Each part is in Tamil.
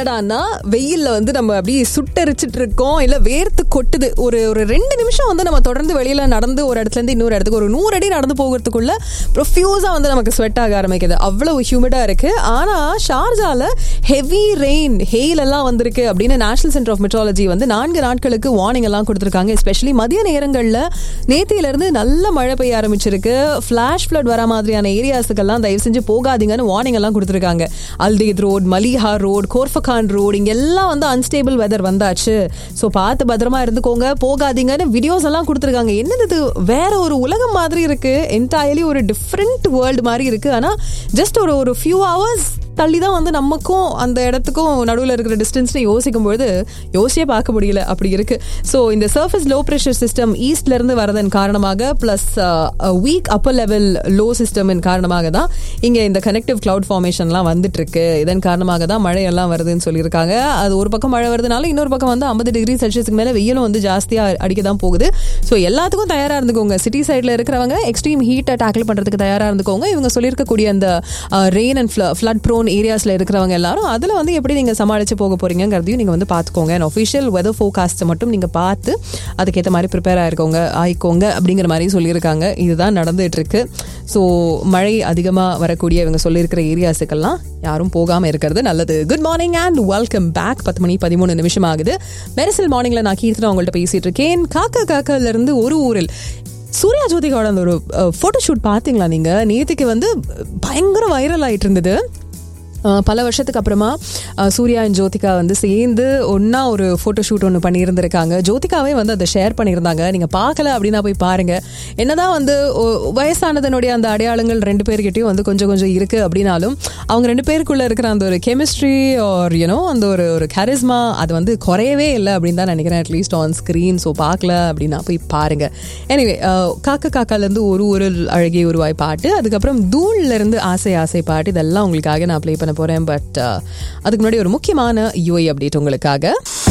என்னடான்னா வெயில்ல வந்து நம்ம அப்படியே சுட்டரிச்சிட்டு இருக்கோம் இல்ல வேர்த்து கொட்டுது ஒரு ஒரு ரெண்டு நிமிஷம் வந்து நம்ம தொடர்ந்து வெளியில நடந்து ஒரு இடத்துல இருந்து இன்னொரு இடத்துக்கு ஒரு நூறு அடி நடந்து போகிறதுக்குள்ள ப்ரொஃப்யூஸா வந்து நமக்கு ஸ்வெட் ஆக ஆரம்பிக்குது அவ்வளவு ஹியூமிடா இருக்கு ஆனா ஷார்ஜால ஹெவி ரெயின் ஹெயில் எல்லாம் வந்திருக்கு அப்படின்னு நேஷனல் சென்டர் ஆஃப் மெட்ராலஜி வந்து நான்கு நாட்களுக்கு வார்னிங் எல்லாம் கொடுத்திருக்காங்க எஸ்பெஷலி மதிய நேரங்கள்ல நேத்தியில இருந்து நல்ல மழை பெய்ய ஆரம்பிச்சிருக்கு ஃபிளாஷ் ஃபிளட் வர மாதிரியான ஏரியாஸுக்கெல்லாம் தயவு செஞ்சு போகாதீங்கன்னு வார்னிங் எல்லாம் கொடுத்திருக்காங்க Al Dhaid road Maleha road Khor Fakkan road இங்க எல்லாம் வந்து அன்ஸ்டேபிள் வெதர் வந்தாச்சு ஸோ பார்த்து பத்திரமா இருந்துக்கோங்க போகாதீங்கன்னு வீடியோஸ் எல்லாம் கொடுத்துருக்காங்க என்னது இது வேற ஒரு உலகம் மாதிரி இருக்கு என்டையர்லி ஒரு டிஃப்ரெண்ட் வேர்ல்டு மாதிரி இருக்கு ஆனா ஜஸ்ட் ஒரு ஒரு ஃபியூ ஹவர்ஸ் தள்ளி தான் வந்து நமக்கும் அந்த இடத்துக்கும் நடுவில் இருக்கிற டிஸ்டன்ஸ்னு யோசிக்கும் பொழுது யோசியே பார்க்க முடியல அப்படி இருக்கு ஸோ இந்த சர்ஃபேஸ் லோ ப்ரெஷர் சிஸ்டம் ஈஸ்ட்ல இருந்து வரதன் காரணமாக plus weak upper level low சிஸ்டமின் காரணமாக தான் இங்க இந்த கனெக்டிவ் கிளவுட் ஃபார்மேஷன்லாம் வந்துட்டு இருக்கு இதன் காரணமாக தான் மழையெல்லாம் வருதுன்னு சொல்லியிருக்காங்க அது ஒரு பக்கம் மழை வருதுனால இன்னொரு பக்கம் வந்து ஐம்பது டிகிரி செல்சியஸ்க்கு மேலே வெயிலும் வந்து ஜாஸ்தியாக அடிக்க தான் போகுது ஸோ எல்லாத்துக்கும் தயாராக இருந்துக்கோங்க சிட்டி சைடில் இருக்கிறவங்க எக்ஸ்ட்ரீம் ஹீட்டை டேக்கிள் பண்ணுறதுக்கு தயாராக இருந்துக்கோங்க இவங்க சொல்லியிருக்கக்கூடிய அந்த ரெயின் அண்ட் ஃப்ளட் ப்ரோன் ஏரியாஸில் இருக்கிறவங்க எல்லாரும் அதில் வந்து எப்படி நீங்கள் சமாளித்து போக போறீங்கிறதையும் நீங்கள் வந்து பார்த்துக்கோங்க அண்ட் ஒஃபிஷியல் வெதர் ஃபோகாஸ்ட்டை மட்டும் நீங்கள் பார்த்து அதுக்கேற்ற மாதிரி ப்ரிப்பேர் ஆயிருக்கோங்க ஆயிக்கோங்க அப்படிங்கிற மாதிரி சொல்லியிருக்காங்க இதுதான் நடந்துட்டு இருக்கு ஸோ மழை அதிகமாக வரக்கூடிய இவங்க சொல்லியிருக்கிற ஏரியாஸுக்கெல்லாம் யாரும் போகாமல் இருக்கிறது நல்லது good morning and welcome back பத்து மணி பதிமூணு நிமிஷம் ஆகுது மெரிசல் மார்னிங்கில் நான் கீர்த்தனா உங்கள்கிட்ட பேசிட்டு இருக்கேன் காக்கா காக்கால இருந்து ஒரு ஊரில் சூர்யா ஜோதிகாவோட அந்த ஒரு ஃபோட்டோ ஷூட் பார்த்தீங்களா நீங்கள் நேற்றுக்கு வந்து பயங்கர வைரல் ஆயிட்டு இருந்தது அஹ் பல வருஷத்துக்கு அப்புறமா அஹ் சூர்யா அண்ட் ஜோதிகா வந்து சேர்ந்து ஒன்றா ஒரு ஃபோட்டோ ஷூட் ஒன்று பண்ணியிருந்திருக்காங்க ஜோதிகாவே வந்து அதை ஷேர் பண்ணியிருந்தாங்க நீங்கள் பார்க்கல அப்படின்னா போய் பாருங்க என்னதான் வந்து ஒ- வயசானதனுடைய அந்த அடையாளங்கள் ரெண்டு பேர்கிட்டயும் வந்து கொஞ்சம் கொஞ்சம் இருக்கு அப்படின்னாலும் அவங்க ரெண்டு பேருக்குள்ள இருக்கிற அந்த ஒரு கெமிஸ்ட்ரி ஆர் யூனோ அந்த ஒரு ஒரு கரிஸ்மா அது வந்து குறையவே இல்லை அப்படின்னு தான் நினைக்கிறேன் அட்லீஸ்ட் ஆன் ஸ்க்ரீன் ஸோ பார்க்கல அப்படின்னா போய் பாருங்க எனிவே காக்க காக்காலேருந்து ஒரு ஒரு அழகிய உருவாய் பாட்டு அதுக்கப்புறம் தூள்ல இருந்து ஆசை ஆசை பாட்டு இதெல்லாம் உங்களுக்காக நான் ப்ளே பண்ண போறேன் பட் அதுக்கு முன்னாடி ஒரு முக்கியமான யூஐ அப்டேட் உங்களுக்காக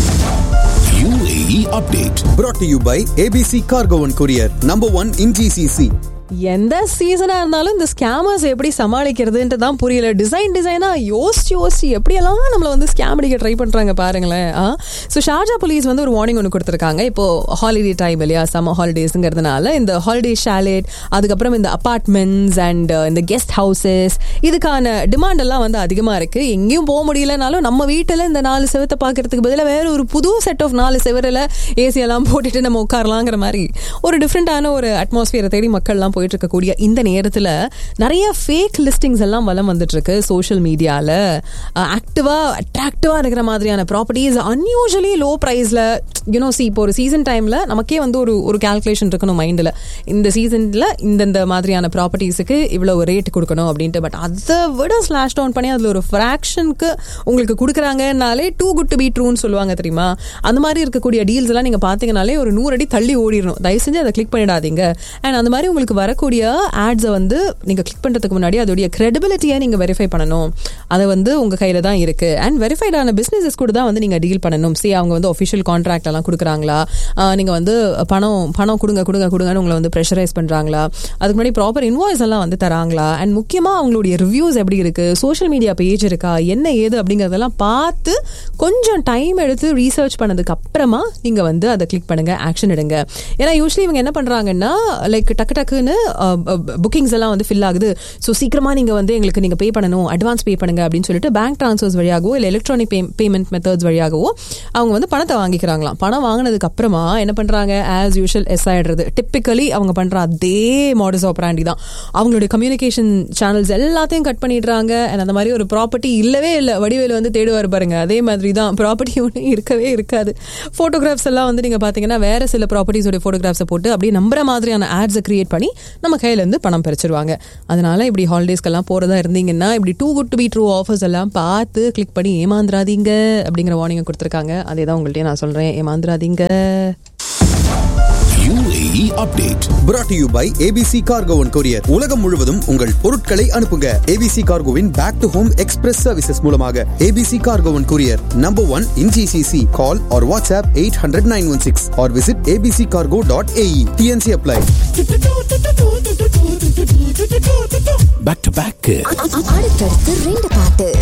UAE update. brought to you by ABC Cargo and Courier, number one in GCC. எந்த சீசனா இருந்தாலும் இந்த ஸ்கேமர்ஸ் எப்படி சமாளிக்கிறதுன்ட்டு தான் புரியல டிசைன் டிசைனா யோசிச்சு யோசிச்சு எப்படியெல்லாம் நம்மள வந்து ஸ்கேம் அடிக்க ட்ரை பண்றாங்க பாருங்களேன் ஸோ ஷார்ஜா போலீஸ் வந்து ஒரு வார்னிங் ஒன்று கொடுத்துருக்காங்க இப்போ ஹாலிடே டைம் இல்லையா சம்மர் ஹாலிடேஸ்ங்கிறதுனால இந்த ஹாலிடே ஷாலேட் அதுக்கப்புறம் இந்த அப்பார்ட்மெண்ட்ஸ் அண்ட் இந்த கெஸ்ட் ஹவுசஸ் இதுக்கான டிமாண்ட் எல்லாம் வந்து அதிகமாக இருக்கு எங்கேயும் போக முடியலனாலும் நம்ம வீட்டில் இந்த நாலு செவத்தை பார்க்கறதுக்கு பதிலாக வேற ஒரு புது செட் ஆஃப் நாலு செவரில் ஏசி எல்லாம் போட்டுட்டு நம்ம உட்காரலாங்கிற மாதிரி ஒரு டிஃப்ரெண்டான ஒரு அட்மாஸ்பியரை தேடி மக்கள்லாம் போயிட்டு இருக்கக்கூடிய இந்த நேரத்தில் நிறைய ஃபேக் லிஸ்டிங்ஸ் எல்லாம் வலம் வந்துட்டு இருக்கு சோஷியல் மீடியாவில் ஆக்டிவாக அட்ராக்டிவாக இருக்கிற மாதிரியான ப்ராப்பர்ட்டிஸ் அன்யூஷுவலி லோ ப்ரைஸில் யூனோ சி இப்போ ஒரு சீசன் டைமில் நமக்கே வந்து ஒரு ஒரு கால்குலேஷன் இருக்கணும் மைண்டில் இந்த சீசனில் இந்தந்த மாதிரியான ப்ராப்பர்ட்டிஸுக்கு இவ்வளோ ரேட் கொடுக்கணும் அப்படின்ட்டு பட் அதை விட ஸ்லாஷ் டவுன் பண்ணி அதில் ஒரு ஃப்ராக்ஷனுக்கு உங்களுக்கு கொடுக்குறாங்கனாலே டூ குட் டு பி ட்ரூன்னு சொல்லுவாங்க தெரியுமா அந்த மாதிரி இருக்கக்கூடிய டீல்ஸ் எல்லாம் நீங்கள் பார்த்தீங்கனாலே ஒரு நூறு அடி தள்ளி ஓடிடணும் தயவு செஞ்சு அதை கிளிக் பண்ணிடாதீங்க அண்ட் அந்த மாதிரி உங்களுக்கு வரக்கூடிய ஆட்ஸை வந்து நீங்கள் கிளிக் பண்ணுறதுக்கு முன்னாடி அதோடைய credibility-ய நீங்கள் வெரிஃபை பண்ணணும் அது வந்து உங்கள் கையில் தான் இருக்குது அண்ட் வெரிஃபைடான பிஸ்னஸஸ் கூட தான் வந்து நீங்கள் டீல் பண்ணணும் சி அவங்க வந்து ஒஃபிஷியல் கான்ட்ராக்ட் எல்லாம் கொடுக்குறாங்களா நீங்கள் வந்து பணம் பணம் கொடுங்க கொடுங்க கொடுங்கன்னு உங்களை வந்து ப்ரெஷரைஸ் பண்ணுறாங்களா அதுக்கு முன்னாடி ப்ராப்பர் இன்வாய்ஸ் எல்லாம் வந்து தராங்களா அண்ட் முக்கியமாக அவங்களுடைய ரிவ்யூஸ் எப்படி இருக்குது சோஷியல் மீடியா பேஜ் இருக்கா என்ன ஏது அப்படிங்கிறதெல்லாம் பார்த்து கொஞ்சம் டைம் எடுத்து ரீசர்ச் பண்ணதுக்கு அப்புறமா நீங்கள் வந்து அதை கிளிக் பண்ணுங்க ஆக்ஷன் எடுங்க ஏன்னா யூஸ்வலி இவங்க என்ன பண்ணுறாங்கன்னா லைக் டக்கு டக்குன்னு புக்கிங்ஸ் எல்லாம் வந்து ஃபில் ஆகுது ஸோ சீக்கிரமாக நீங்கள் வந்து எங்களுக்கு நீங்கள் பே பண்ணணும் அட்வான்ஸ் பே பண்ணுங்க அப்படின்னு சொல்லிட்டு பேங்க் ட்ரான்ஸ்ஃபர்ஸ் வழியாகவோ இல்லை எலக்ட்ரானிக் பே பேமெண்ட் மெத்தட்ஸ் வழியாகவோ அவங்க வந்து பணத்தை வாங்கிக்கிறாங்களாம் பணம் வாங்கினதுக்கு அப்புறமா என்ன பண்ணுறாங்க ஆஸ் யூஷுவல் எஸ் ஆயிடுறது டிப்பிக்கலி அவங்க பண்ணுற அதே மாடல்ஸ் ஆப்ராண்டி தான் அவங்களுடைய கம்யூனிகேஷன் சேனல்ஸ் எல்லாத்தையும் கட் பண்ணிடுறாங்க and அந்த மாதிரி ஒரு ப்ராப்பர்ட்டி இல்லவே இல்லை வடிவேலு வந்து தேடுவார் பாருங்க அதே மாதிரி தான் ப்ராப்பர்ட்டி ஒன்றும் இருக்கவே இருக்காது ஃபோட்டோகிராஃப்ஸ் எல்லாம் வந்து நீங்கள் பார்த்தீங்கன்னா வேற சில ப்ராப்பர்ட்டிஸோட ஃபோட்டோகிராஃப்ஸை போட்டு அப்படியே நம்புற மாதிரியான ஆட்ஸை கிரியேட் பண்ணி நம்ம கையிலேருந்து பணம் பறிச்சிருவாங்க அதனால இப்படி ஹாலிடேஸ்க்கெல்லாம் போகிறதா இருந்தீங்கன்னா இப்படி too good to be true offers எல்லாம் பார்த்து கிளிக் பண்ணி ஏமாந்துராதீங்க அப்படிங்கிற வார்னிங்கை கொடுத்துருக்காங்க அதே தான் உங்கள்கிட்ட நான் சொல்கிறேன் ஏமாந்துராதீங்க UAE update. brought to you by ABC Cargo and Courier. உலகம் முழுவதும் உங்கள் பொருட்களை அனுப்புங்க ABC Cargoவின் back to home express services மூலமாக ABC Cargo and Courier, number one in GCC. Call or WhatsApp 800 916 or visit abccargo.ae. TNC apply. Back to back. அடுத்தடுத்து ரெண்டு பாட்டு